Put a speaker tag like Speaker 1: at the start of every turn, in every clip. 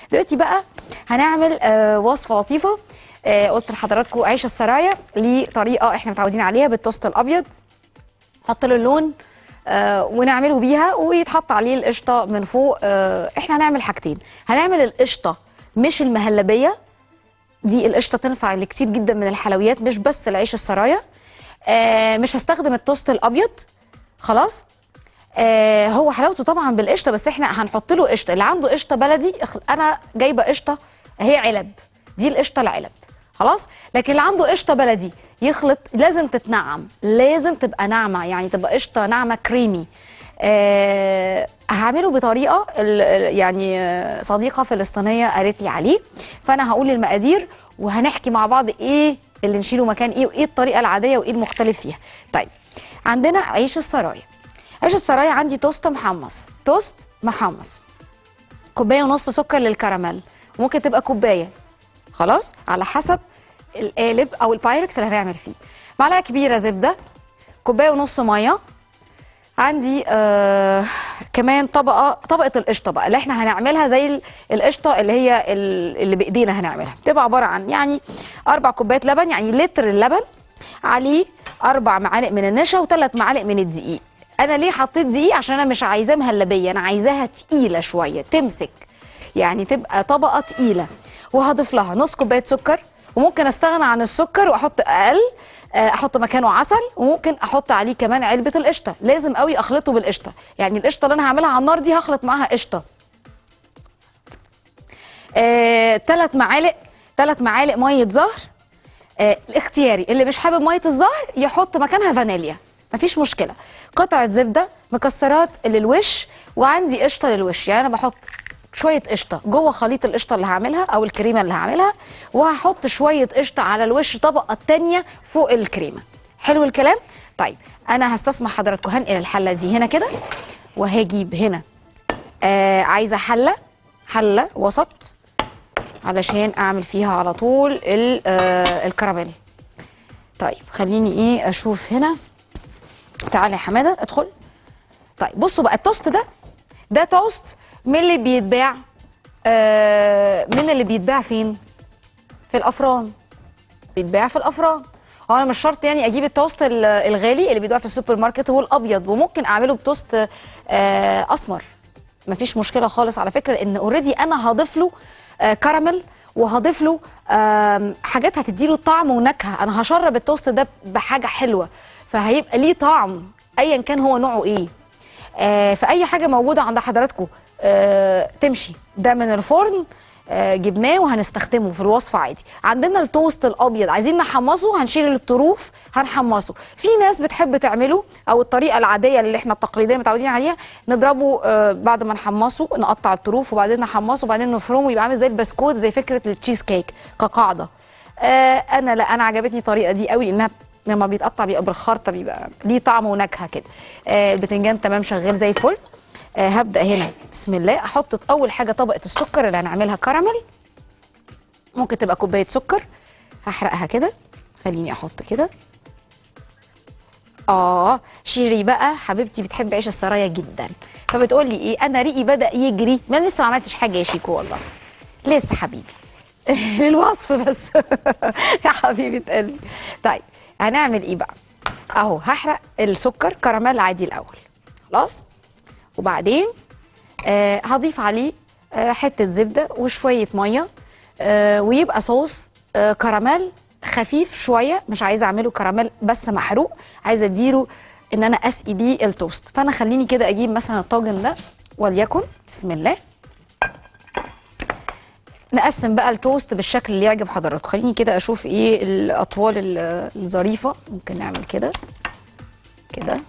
Speaker 1: دلوقتي بقى هنعمل آه وصفه لطيفه آه قلت لحضراتكم عيش السرايا ليه طريقه احنا متعودين عليها بالتوست الابيض نحط له اللون آه ونعمله بيها ويتحط عليه القشطه من فوق آه احنا هنعمل حاجتين هنعمل القشطه مش المهلبيه دي القشطه تنفع لكتير جدا من الحلويات مش بس العيش السرايا آه مش هستخدم التوست الابيض خلاص آه هو حلاوته طبعا بالقشطه بس احنا هنحط له قشطه اللي عنده قشطه بلدي اخ- انا جايبه قشطه هي علب دي القشطه العلب خلاص لكن اللي عنده قشطه بلدي يخلط لازم تتنعم لازم تبقى ناعمه يعني تبقى قشطه ناعمه كريمي آه هعمله بطريقه ال- ال- يعني آه، صديقه فلسطينيه قالت لي عليه فانا هقول المقادير وهنحكي مع بعض ايه اللي نشيله مكان ايه وايه الطريقه العاديه وايه المختلف فيها طيب عندنا عيش السرايا عيش السرايا عندي توست محمص توست محمص كوبايه ونص سكر للكراميل وممكن تبقى كوبايه خلاص على حسب القالب او البايركس اللي هنعمل فيه معلقه كبيره زبده كوبايه ونص ميه عندي آه كمان طبقه طبقه القشطه بقى اللي احنا هنعملها زي ال- القشطه اللي هي ال- اللي بايدينا هنعملها بتبقى عباره عن يعني اربع كوبايات لبن يعني لتر اللبن عليه اربع معالق من النشا وثلاث معالق من الدقيق انا ليه حطيت دقيق عشان انا مش عايزاه مهلبيه انا عايزاها تقيله شويه تمسك يعني تبقى طبقه تقيله وهضيف لها نص كوبايه سكر وممكن استغنى عن السكر واحط اقل آه، احط مكانه عسل وممكن احط عليه كمان علبه القشطه لازم قوي اخلطه بالقشطه يعني القشطه اللي انا هعملها على النار دي هخلط معاها قشطه ثلاث معالق ثلاث معالق ميه زهر آه، الاختياري اللي مش حابب ميه الزهر يحط مكانها فانيليا مفيش مشكله قطعه زبده مكسرات للوش وعندي قشطه للوش يعني انا بحط شويه قشطه جوه خليط القشطه اللي هعملها او الكريمه اللي هعملها وهحط شويه قشطه على الوش طبقه التانية فوق الكريمه حلو الكلام طيب انا هستسمح حضراتكم هنقل الحله دي هنا كده وهجيب هنا آه عايزه حله حله وسط علشان اعمل فيها على طول ال- آه، الكراميل طيب خليني ايه اشوف هنا تعالى يا حماده ادخل طيب بصوا بقى التوست ده ده توست من اللي بيتباع آه من اللي بيتباع فين في الافران بيتباع في الافران هو انا مش شرط يعني اجيب التوست ال- الغالي اللي بيتباع في السوبر ماركت هو الابيض وممكن اعمله بتوست آه اسمر مفيش مشكله خالص على فكره لان اوريدي انا هضيف له آه كراميل وهضيف له آم، حاجات هتديله طعم ونكهه انا هشرب التوست ده بحاجه حلوه فهيبقى ليه طعم ايا كان هو نوعه ايه آه فاي حاجه موجوده عند حضراتكم آه تمشي ده من الفرن آه جبناه وهنستخدمه في الوصفه عادي عندنا التوست الابيض عايزين نحمصه هنشيل الطروف هنحمصه في ناس بتحب تعمله او الطريقه العاديه اللي احنا التقليديه متعودين عليها نضربه آه بعد ما نحمصه نقطع الطروف وبعدين نحمصه وبعدين نفرمه يبقى عامل زي البسكوت زي فكره التشيز كيك كقاعده آه انا لا انا عجبتني الطريقه دي قوي لانها لما بيتقطع بيبقى بالخرطه بيبقى ليه طعم ونكهه كده آه البتنجان تمام شغال زي الفل آه هبدا هنا بسم الله احط اول حاجه طبقه السكر اللي هنعملها كراميل ممكن تبقى كوبايه سكر هحرقها كده خليني احط كده اه شيري بقى حبيبتي بتحب عيش السرايا جدا فبتقول لي ايه انا ريقي بدا يجري ما أنا لسه ما عملتش حاجه يا شيكو والله لسه حبيبي للوصف بس يا حبيبه قلبي طيب هنعمل ايه بقى اهو هحرق السكر كراميل عادي الاول خلاص وبعدين آه هضيف عليه آه حته زبده وشويه ميه آه ويبقى صوص آه كراميل خفيف شويه مش عايزه اعمله كراميل بس محروق عايزه اديله ان انا اسقي بيه التوست فانا خليني كده اجيب مثلا الطاجن ده وليكن بسم الله نقسم بقى التوست بالشكل اللي يعجب حضراتكم خليني كده اشوف ايه الاطوال ال- الظريفه ممكن نعمل كده كده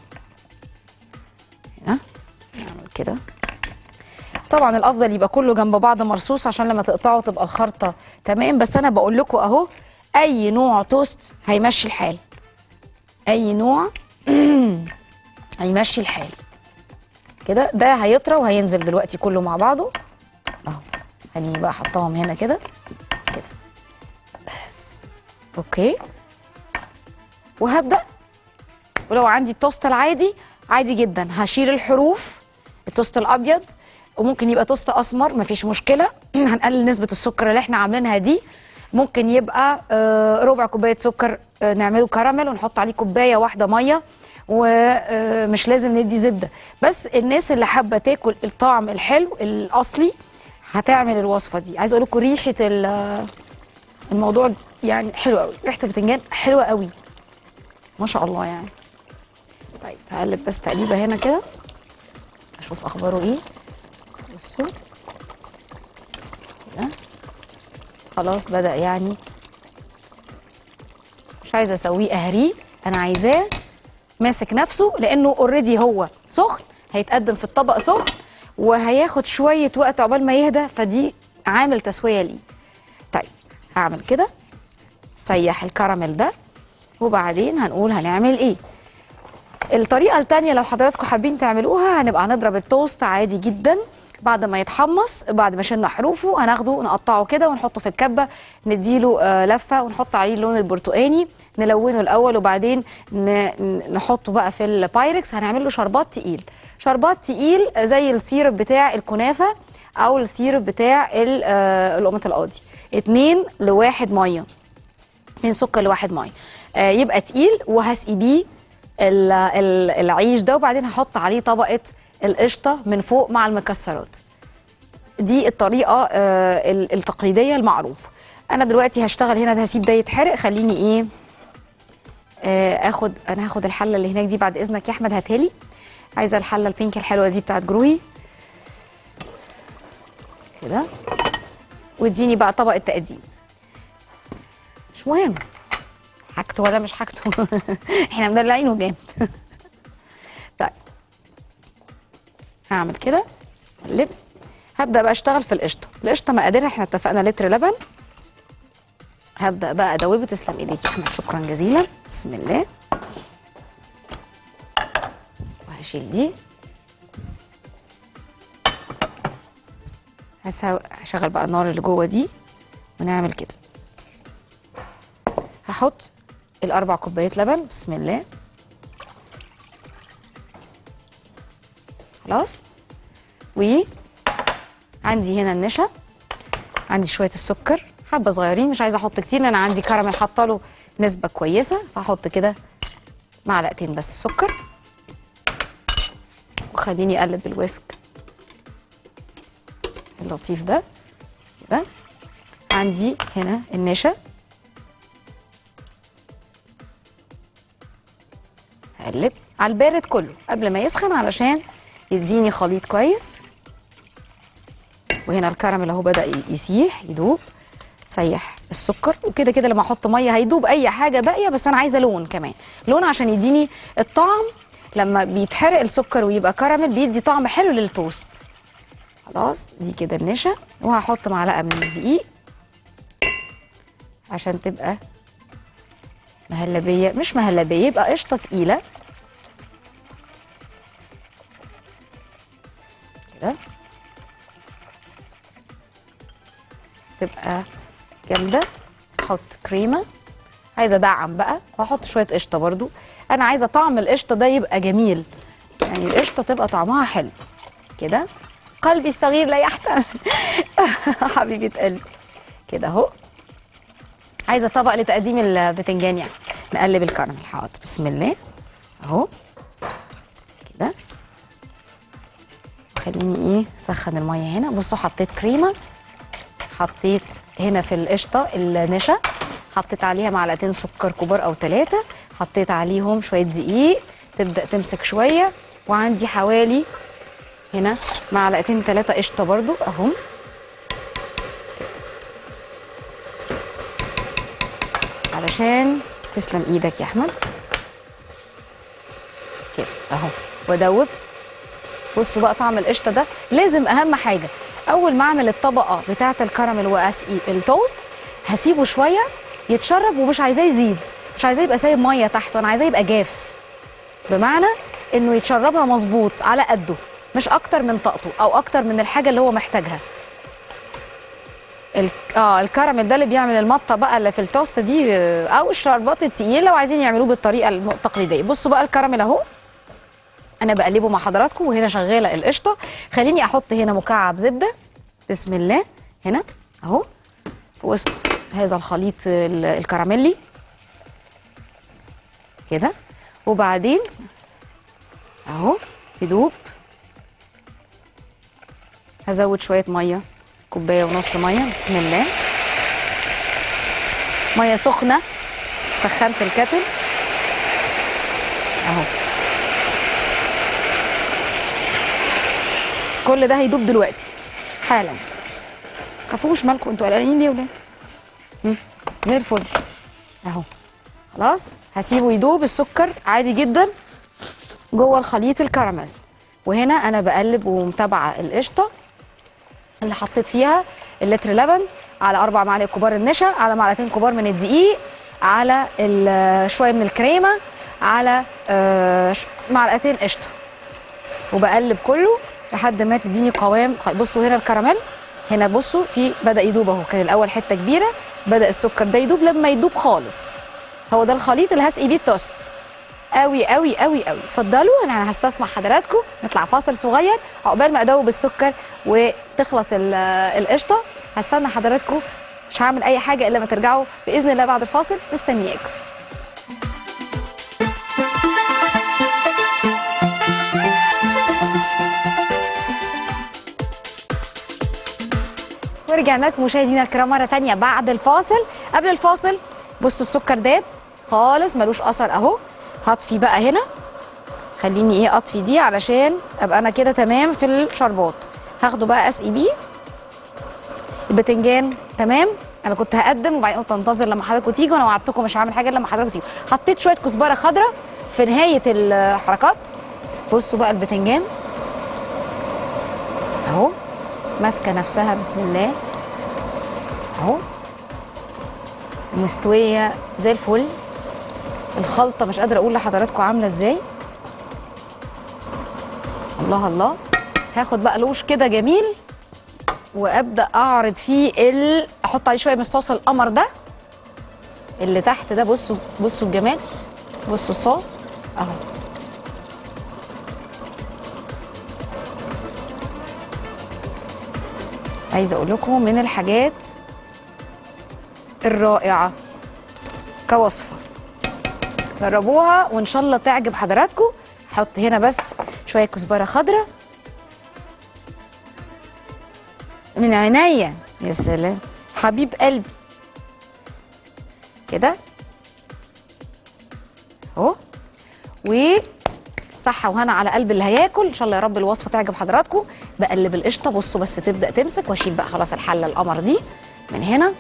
Speaker 1: هنا نعمل كده طبعا الافضل يبقى كله جنب بعض مرصوص عشان لما تقطعوا تبقى الخرطه تمام بس انا بقول لكم اهو اي نوع توست هيمشي الحال اي نوع هيمشي الحال كده ده هيطرى وهينزل دلوقتي كله مع بعضه اهو خليني بقى احطهم هنا كده كده بس اوكي وهبدا ولو عندي التوست العادي عادي جدا هشيل الحروف التوست الابيض وممكن يبقى توست اسمر مفيش مشكله هنقلل نسبه السكر اللي احنا عاملينها دي ممكن يبقى آه، ربع كوبايه سكر آه، نعمله كراميل ونحط عليه كوبايه واحده ميه ومش لازم ندي زبده بس الناس اللي حابه تاكل الطعم الحلو الاصلي هتعمل الوصفه دي عايزه اقول لكم ريحه ال- الموضوع يعني حلو قوي ريحه البتنجان حلوه قوي ما شاء الله يعني طيب هقلب بس تقليبه هنا كده اشوف اخباره ايه بصوا كده خلاص بدا يعني مش عايزه اسويه اهريه انا عايزاه ماسك نفسه لانه اوريدي هو سخن هيتقدم في الطبق سخن وهياخد شويه وقت عقبال ما يهدى فدي عامل تسويه ليه طيب هعمل كده سيح الكراميل ده وبعدين هنقول هنعمل ايه الطريقه التانية لو حضراتكم حابين تعملوها هنبقى هنضرب التوست عادي جدا بعد ما يتحمص بعد ما شلنا حروفه هناخده نقطعه كده ونحطه في الكبه نديله آه، لفه ونحط عليه اللون البرتقاني نلونه الاول وبعدين ن- ن- نحطه بقى في البايركس هنعمل له شربات تقيل شربات تقيل زي السيرب بتاع الكنافه او السيرب بتاع ال- آه، لقمه القاضي اتنين لواحد ميه اتنين سكر لواحد ميه آه، يبقى تقيل وهسقي بيه ال- ال- العيش ده وبعدين هحط عليه طبقه القشطه من فوق مع المكسرات دي الطريقه آه، ال- التقليديه المعروفه انا دلوقتي هشتغل هنا ده هسيب ده يتحرق خليني ايه آه، اخد انا هاخد الحله اللي هناك دي بعد اذنك يا احمد هاتها لي عايزه الحله البينك الحلوه دي بتاعت جروهي كده واديني بقى طبق التقديم مش مهم حاجته ولا مش حاجته احنا مدلعينه جامد طيب هعمل كده اقلب هبدا بقى اشتغل في القشطه القشطه مقاديرها احنا اتفقنا لتر لبن هبدا بقى ادوبه تسلم ايديك يا احمد شكرا جزيلا بسم الله وهشيل دي هسا- هشغل بقى النار اللي جوه دي ونعمل كده هحط الاربع كوبايات لبن بسم الله خلاص و عندي هنا النشا عندي شويه السكر حبه صغيرين مش عايزه احط كتير لان انا عندي كراميل حاطه له نسبه كويسه فهحط كده معلقتين بس سكر وخليني اقلب بالويسك اللطيف ده كده عندي هنا النشا هقلب على البارد كله قبل ما يسخن علشان يديني خليط كويس وهنا الكراميل اهو بدا ي- يسيح يدوب سيح السكر وكده كده لما احط ميه هيدوب اي حاجه باقيه بس انا عايزه لون كمان لون عشان يديني الطعم لما بيتحرق السكر ويبقى كراميل بيدي طعم حلو للتوست خلاص دي كده النشا وهحط معلقه من الدقيق عشان تبقى مهلبيه مش مهلبيه يبقى قشطه تقيله كده تبقى جامده احط كريمه عايزه ادعم بقى واحط شويه قشطه برضو انا عايزه طعم القشطه ده يبقى جميل يعني القشطه تبقى طعمها حلو كده قلبي الصغير لا يحتمل حبيبه قلبي كده اهو عايزه طبق لتقديم البتنجان يعني نقلب الكراميل حاضر بسم الله اهو كده خليني ايه اسخن الميه هنا بصوا حطيت كريمه حطيت هنا في القشطه النشا حطيت عليها معلقتين سكر كبار او ثلاثه حطيت عليهم شويه دقيق تبدا تمسك شويه وعندي حوالي هنا معلقتين ثلاثه قشطه برضو اهم علشان تسلم ايدك يا احمد كده اهو وادوب بصوا بقى طعم القشطه ده لازم اهم حاجه اول ما اعمل الطبقه بتاعه الكراميل واسقي التوست هسيبه شويه يتشرب ومش عايزاه يزيد مش عايزاه يبقى سايب ميه تحته انا عايزاه يبقى جاف بمعنى انه يتشربها مظبوط على قده مش اكتر من طاقته او اكتر من الحاجه اللي هو محتاجها ال- اه الكراميل ده اللي بيعمل المطه بقى اللي في التوست دي آه، او الشربات التقيل لو عايزين يعملوه بالطريقه التقليديه بصوا بقى الكراميل اهو انا بقلبه مع حضراتكم وهنا شغاله القشطه خليني احط هنا مكعب زبده بسم الله هنا اهو في وسط هذا الخليط ال- الكراميلي كده وبعدين اهو تدوب هزود شويه ميه كوبايه ونص ميه بسم الله ميه سخنه سخنت الكتل اهو كل ده هيدوب دلوقتي حالا خافوش مالكم انتوا قلقانين ليه يا ولاد مم، زي الفل اهو خلاص هسيبه يدوب السكر عادي جدا جوه الخليط الكراميل وهنا انا بقلب ومتابعه القشطه اللي حطيت فيها اللتر لبن على اربع معالق كبار النشا على معلقتين كبار من الدقيق على ال- شويه من الكريمه على آه، ش- معلقتين قشطه وبقلب كله لحد ما تديني قوام خ- بصوا هنا الكراميل هنا بصوا في بدا يدوب اهو كان الاول حته كبيره بدا السكر ده يدوب لما يدوب خالص هو ده الخليط اللي هسقي بيه التوست قوي قوي قوي قوي اتفضلوا انا هستسمع حضراتكم نطلع فاصل صغير عقبال ما ادوب السكر وتخلص ال- القشطه هستنى حضراتكم مش هعمل اي حاجه الا ما ترجعوا باذن الله بعد الفاصل مستنياكم ورجعنا لكم مشاهدينا الكرام مره تانية بعد الفاصل قبل الفاصل بصوا السكر داب خالص ملوش اثر اهو هطفي بقى هنا خليني ايه اطفي دي علشان ابقى انا كده تمام في الشربات هاخده بقى اسقي بيه البتنجان تمام انا كنت هقدم وبعدين قلت انتظر لما حضراتكم تيجوا وانا وعدتكم مش هعمل حاجه إلا لما حضراتكم تيجوا حطيت شويه كزبره خضراء في نهايه الحركات بصوا بقى البتنجان اهو ماسكه نفسها بسم الله اهو مستويه زي الفل الخلطه مش قادره اقول لحضراتكم عامله ازاي الله الله هاخد بقى لوش كده جميل وابدا اعرض فيه ال... احط عليه شويه من صوص القمر ده اللي تحت ده بصوا بصوا الجمال بصوا الصوص اهو عايزه اقول لكم من الحاجات الرائعه كوصفه جربوها وان شاء الله تعجب حضراتكم حط هنا بس شويه كزبره خضراء من عينيا يا سلام حبيب قلبي كده اهو وصحة وهنا على قلب اللي هياكل ان شاء الله يا رب الوصفه تعجب حضراتكم بقلب القشطه بصوا بس تبدا تمسك واشيل بقى خلاص الحله القمر دي من هنا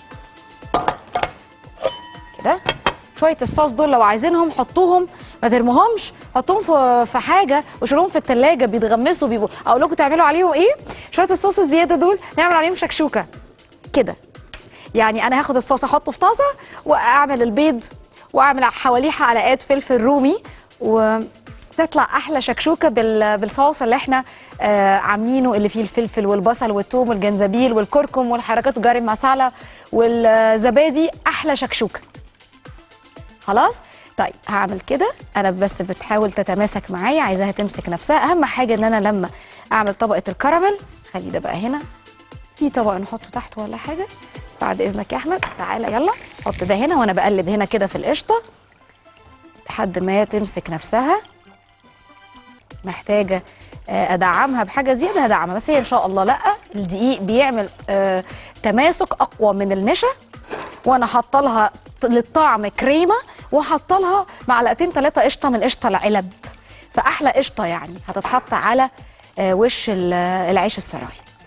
Speaker 1: كده شويه الصوص دول لو عايزينهم حطوهم ما ترموهمش حطوهم في في حاجه وشيلوهم في التلاجة بيتغمسوا بيبقوا اقول لكم تعملوا عليهم ايه شويه الصوص الزياده دول نعمل عليهم شكشوكه كده يعني انا هاخد الصوص احطه في طاسه واعمل البيض واعمل حواليه حلقات فلفل رومي وتطلع احلى شكشوكه بال- بالصوص اللي احنا آه عاملينه اللي فيه الفلفل والبصل والثوم والجنزبيل والكركم والحركات جاري مسالة والزبادي احلى شكشوكه خلاص طيب هعمل كده انا بس بتحاول تتماسك معايا عايزاها تمسك نفسها اهم حاجه ان انا لما اعمل طبقه الكراميل خلي ده بقى هنا في طبق نحطه تحت ولا حاجه بعد اذنك يا احمد تعالى يلا حط ده هنا وانا بقلب هنا كده في القشطه لحد ما تمسك نفسها محتاجه آه، ادعمها بحاجه زياده هدعمها بس هي ان شاء الله لا الدقيق بيعمل آه، تماسك اقوى من النشا وانا حاطه لها للطعم كريمه وحاطه لها معلقتين ثلاثه قشطه من قشطه العلب فاحلى قشطه يعني هتتحط على آه، وش ال- العيش السراي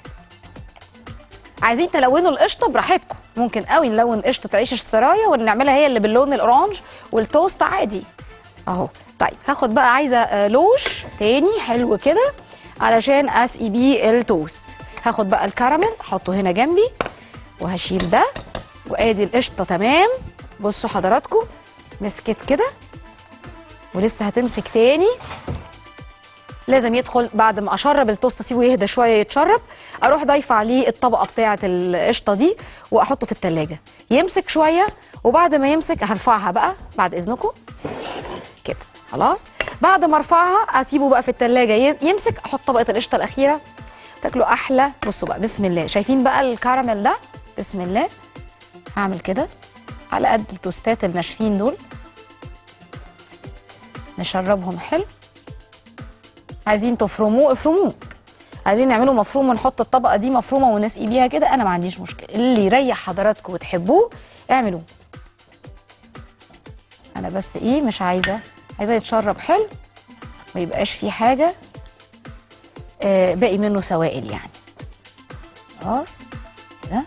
Speaker 1: عايزين تلونوا القشطه براحتكم ممكن قوي نلون قشطه عيش السرايا ونعملها هي اللي باللون الاورانج والتوست عادي اهو طيب هاخد بقى عايزه آه، لوش تاني حلو كده علشان اسقي بيه التوست هاخد بقى الكراميل احطه هنا جنبي وهشيل ده وادي القشطه تمام بصوا حضراتكم مسكت كده ولسه هتمسك تاني لازم يدخل بعد ما اشرب التوست اسيبه يهدى شويه يتشرب اروح ضايفه عليه الطبقه بتاعه القشطه دي واحطه في التلاجة يمسك شويه وبعد ما يمسك هرفعها بقى بعد اذنكم كده خلاص بعد ما ارفعها اسيبه بقى في التلاجة ي- يمسك احط طبقه القشطه الاخيره تاكلوا احلى بصوا بقى بسم الله شايفين بقى الكراميل ده بسم الله هعمل كده على قد التوستات الناشفين دول نشربهم حلو عايزين تفرموه افرموه عايزين نعمله مفروم ونحط الطبقه دي مفرومه ونسقي بيها كده انا ما عنديش مشكله اللي يريح حضراتكم وتحبوه اعملوه انا بس ايه مش عايزه عايزه يتشرب حلو ما يبقاش فيه حاجه آه باقي منه سوائل يعني خلاص كده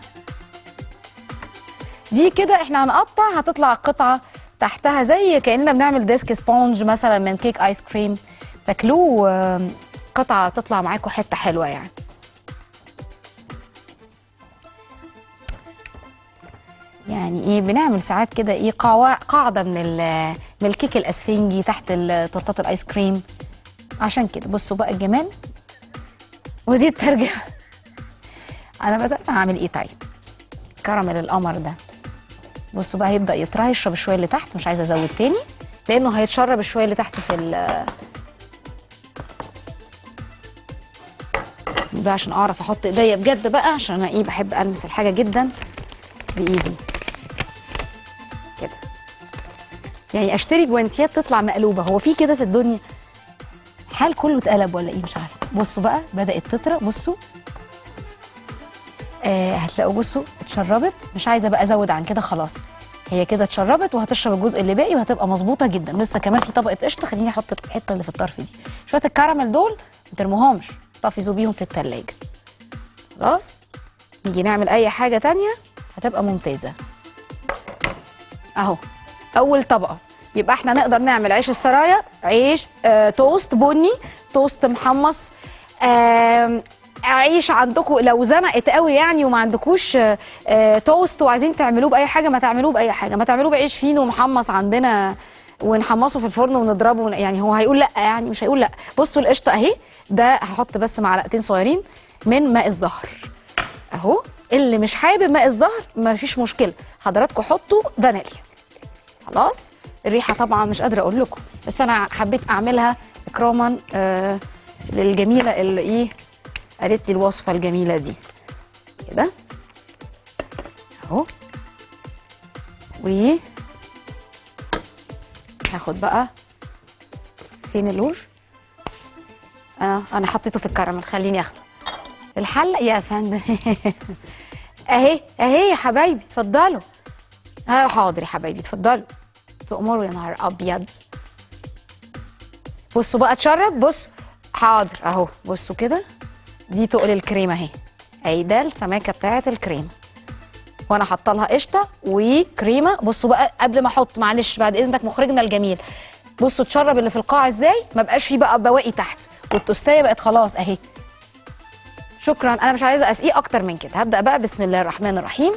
Speaker 1: دي كده احنا هنقطع هتطلع قطعه تحتها زي كاننا بنعمل ديسك سبونج مثلا من كيك ايس كريم تاكلوه آه، قطعه تطلع معاكم حته حلوه يعني يعني ايه بنعمل ساعات كده ايه قاع- قاعده من ال- من الكيك الاسفنجي تحت ال- تورتات الايس كريم عشان كده بصوا بقى الجمال ودي الترجمه انا بدات اعمل ايه طيب كراميل القمر ده بصوا بقى هيبدا يطرى يشرب شويه اللي تحت مش عايزه ازود تاني لانه هيتشرب شويه اللي تحت في ال ده عشان اعرف احط ايديا بجد بقى عشان انا ايه بحب المس الحاجه جدا بايدي كده يعني اشتري جوانتيات تطلع مقلوبه هو في كده في الدنيا حال كله اتقلب ولا ايه مش عارفه بصوا بقى بدات تطرى بصوا آه هتلاقوا بصوا اتشربت مش عايزه بقى ازود عن كده خلاص هي كده اتشربت وهتشرب الجزء اللي باقي وهتبقى مظبوطه جدا لسه كمان في طبقه قشطه خليني احط الحته اللي في الطرف دي شويه الكراميل دول ما ترموهمش احتفظوا بيهم في التلاجة خلاص نيجي نعمل اي حاجه تانية هتبقى ممتازه اهو اول طبقه يبقى احنا نقدر نعمل عيش السرايا عيش آه توست بني توست محمص آه عيش عندكم لو زنقت قوي يعني وما عندكوش آه آه توست وعايزين تعملوه باي حاجه ما تعملوه باي حاجه ما تعملوه بعيش فينو محمص عندنا ونحمصه في الفرن ونضربه ون- يعني هو هيقول لا يعني مش هيقول لا بصوا القشطه اهي ده هحط بس معلقتين صغيرين من ماء الزهر اهو اللي مش حابب ماء الزهر ما فيش مشكله حضراتكم حطوا فانيليا خلاص الريحه طبعا مش قادره اقول لكم بس انا حبيت اعملها اكراما آه للجميله اللي ايه قالت لي الوصفه الجميله دي كده اهو و هاخد بقى فين اللوج اه انا حطيته في الكراميل خليني اخده الحلق يا فندم اهي اهي يا حبايبي اتفضلوا اه حاضر يا حبايبي اتفضلوا تأمروا يا نهار ابيض بصوا بقى اتشرب بص حاضر اهو بصوا كده دي تقل الكريمه اهي اهي ده السماكه بتاعه الكريمه وانا حاطه لها قشطه وكريمه بصوا بقى قبل ما احط معلش بعد اذنك مخرجنا الجميل بصوا اتشرب اللي في القاع ازاي ما بقاش فيه بقى بواقي تحت والتوستايه بقت خلاص اهي شكرا انا مش عايزه اسقيه اكتر من كده هبدا بقى بسم الله الرحمن الرحيم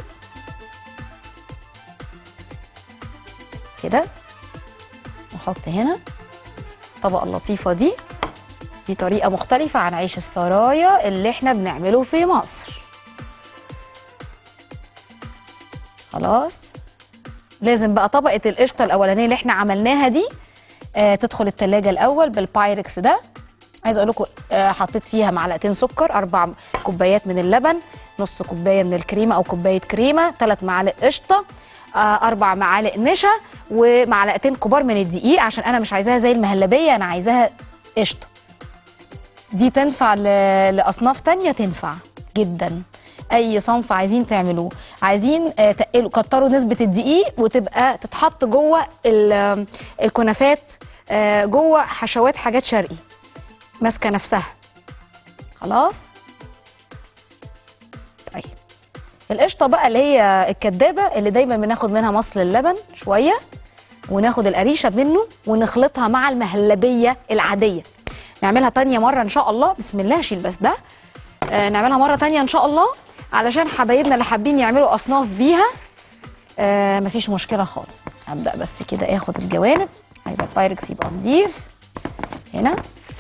Speaker 1: كده نحط هنا الطبقه اللطيفه دي دي طريقه مختلفه عن عيش السرايا اللي احنا بنعمله في مصر خلاص لازم بقى طبقه القشطه الاولانيه اللي احنا عملناها دي آه تدخل التلاجة الاول بالبايركس ده عايزه اقول لكم آه حطيت فيها معلقتين سكر اربع كوبايات من اللبن نص كوبايه من الكريمه او كوبايه كريمه ثلاث معالق قشطه آه اربع معالق نشا ومعلقتين كبار من الدقيق عشان انا مش عايزاها زي المهلبيه انا عايزاها قشطه دي تنفع ل- لاصناف تانية تنفع جدا اي صنف عايزين تعملوه عايزين آه، تقلوا كتروا نسبه الدقيق وتبقى تتحط جوه ال- الكنافات آه، جوه حشوات حاجات شرقي ماسكه نفسها خلاص طيب القشطه بقى اللي هي الكدابه اللي دايما بناخد منها مصل اللبن شويه وناخد القريشه منه ونخلطها مع المهلبيه العاديه نعملها تانية مره ان شاء الله بسم الله شيل بس ده آه نعملها مره تانية ان شاء الله علشان حبايبنا اللي حابين يعملوا اصناف بيها آه مفيش مشكله خالص هبدا بس كده اخد الجوانب عايزه البايركس يبقى نضيف هنا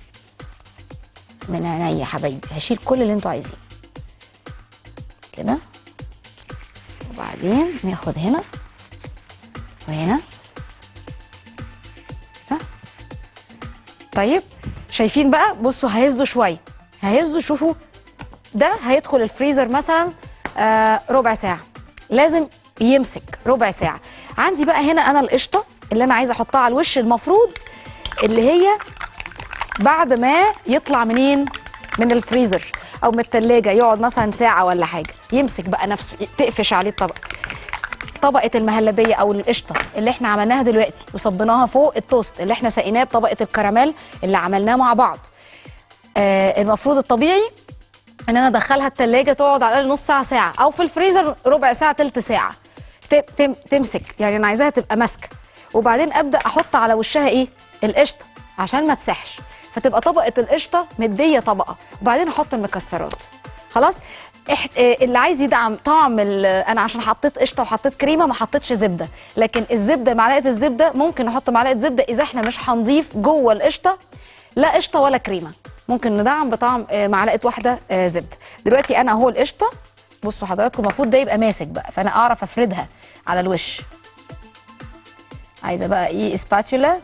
Speaker 1: من عينيا يا حبايبي هشيل كل اللي انتوا عايزينه كده وبعدين ناخد هنا وهنا ها طيب شايفين بقى بصوا هيزوا شويه هيزوا شوفوا ده هيدخل الفريزر مثلا آه ربع ساعه لازم يمسك ربع ساعه عندي بقى هنا انا القشطه اللي انا عايزه احطها على الوش المفروض اللي هي بعد ما يطلع منين من الفريزر او من التلاجة يقعد مثلا ساعه ولا حاجه يمسك بقى نفسه تقفش عليه الطبق طبقه المهلبيه او القشطه اللي احنا عملناها دلوقتي وصبيناها فوق التوست اللي احنا سقيناه بطبقه الكراميل اللي عملناه مع بعض آه المفروض الطبيعي ان انا ادخلها التلاجة تقعد على الاقل نص ساعه ساعه او في الفريزر ربع ساعه تلت ساعه ت- تم تمسك يعني انا عايزاها تبقى ماسكه وبعدين ابدا احط على وشها ايه القشطه عشان ما تسحش فتبقى طبقه القشطه مديه طبقه وبعدين احط المكسرات خلاص إحت... آه، اللي عايز يدعم طعم ال- انا عشان حطيت قشطه وحطيت كريمه ما حطيتش زبده لكن الزبده معلقه الزبده ممكن نحط معلقه زبده اذا احنا مش هنضيف جوه القشطه لا قشطه ولا كريمه ممكن ندعم بطعم آه، معلقه واحده آه، زبده دلوقتي انا اهو القشطه بصوا حضراتكم المفروض ده يبقى ماسك بقى فانا اعرف افردها على الوش عايزه بقى ايه اسباتولا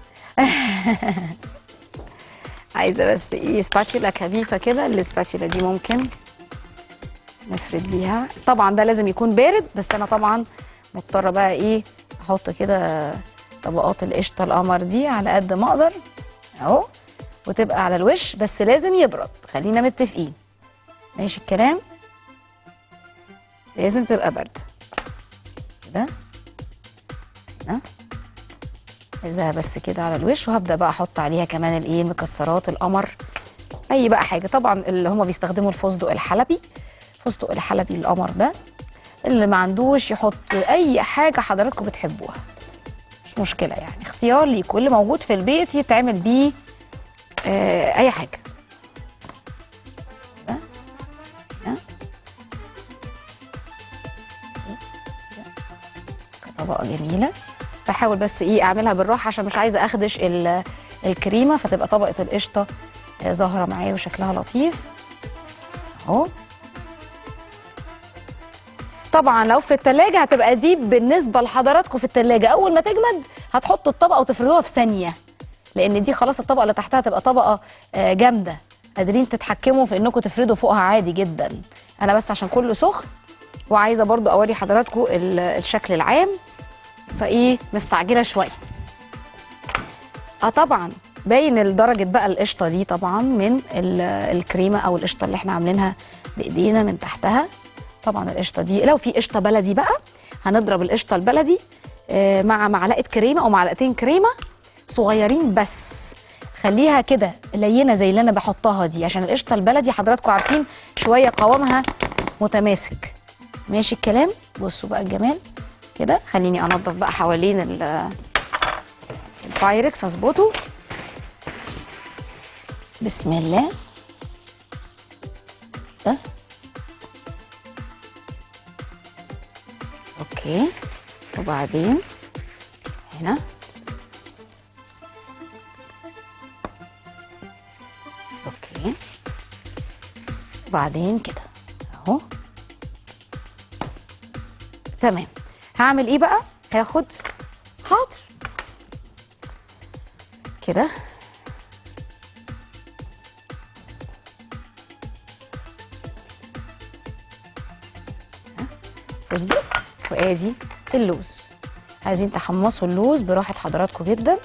Speaker 1: عايزه بس ايه سباتولا خفيفه كده السباتولا دي ممكن نفرد بيها طبعا ده لازم يكون بارد بس انا طبعا مضطره بقى ايه احط كده طبقات القشطه القمر دي على قد ما اقدر اهو وتبقى على الوش بس لازم يبرد خلينا متفقين ماشي الكلام لازم تبقى بارده كده هنا عايزاها بس كده على الوش وهبدا بقى احط عليها كمان الايه المكسرات القمر اي بقى حاجه طبعا اللي هم بيستخدموا الفستق الحلبي فستق الحلبي القمر ده اللي ما عندوش يحط اي حاجه حضراتكم بتحبوها مش مشكله يعني اختيار ليكم اللي موجود في البيت يتعمل بيه آه اي حاجه ده ده طبقه جميله بحاول بس ايه اعملها بالراحه عشان مش عايزه اخدش ال- الكريمه فتبقى طبقه القشطه آه، ظاهره معايا وشكلها لطيف اهو طبعا لو في التلاجة هتبقى دي بالنسبة لحضراتكم في التلاجة أول ما تجمد هتحطوا الطبقة وتفردوها في ثانية لأن دي خلاص الطبقة اللي تحتها تبقى طبقة آه، جامدة قادرين تتحكموا في إنكم تفردوا فوقها عادي جدا أنا بس عشان كله سخن وعايزة برضو أوري حضراتكم ال- الشكل العام فإيه مستعجلة شوية اه طبعا باين الدرجة بقى القشطة دي طبعا من ال- الكريمة أو القشطة اللي احنا عاملينها بإيدينا من تحتها طبعا القشطة دي لو في قشطة بلدي بقى هنضرب القشطة البلدي آه، مع معلقة كريمة أو معلقتين كريمة صغيرين بس خليها كده لينة زي اللي أنا بحطها دي عشان القشطة البلدي حضراتكم عارفين شوية قوامها متماسك ماشي الكلام بصوا بقى الجمال كده خليني أنضف بقى حوالين ال- البايركس اظبطه بسم الله ده اوكي وبعدين هنا اوكي وبعدين كده اهو تمام هعمل ايه بقى هاخد حاضر كده فستق وادي اللوز عايزين تحمصوا اللوز براحه حضراتكم جدا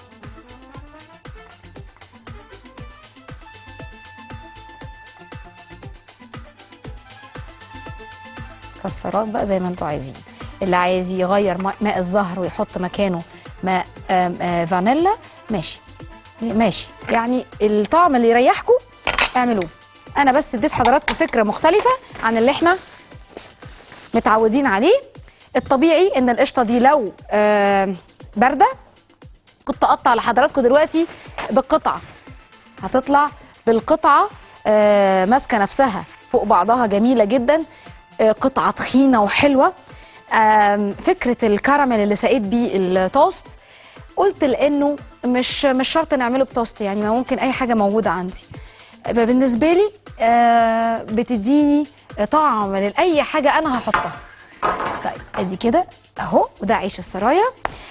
Speaker 1: مكسرات بقى زي ما انتوا عايزين اللي عايز يغير ماء- ماء الزهر ويحط مكانه ماء آم، آه، فانيلا ماشي ماشي يعني الطعم اللي يريحكم اعملوه انا بس اديت حضراتكم فكره مختلفه عن اللي احنا متعودين عليه الطبيعي ان القشطه دي لو آه، بارده كنت اقطع لحضراتكم دلوقتي بالقطعه هتطلع بالقطعه آه، ماسكه نفسها فوق بعضها جميله جدا آه، قطعه تخينه وحلوه آم، فكره الكراميل اللي سقيت بيه التوست قلت لانه مش مش شرط نعمله بتوست يعني ما ممكن اي حاجه موجوده عندي بالنسبه لي آه، بتديني طعم لاي حاجه انا هحطها طيب ادي كده اهو وده عيش السرايا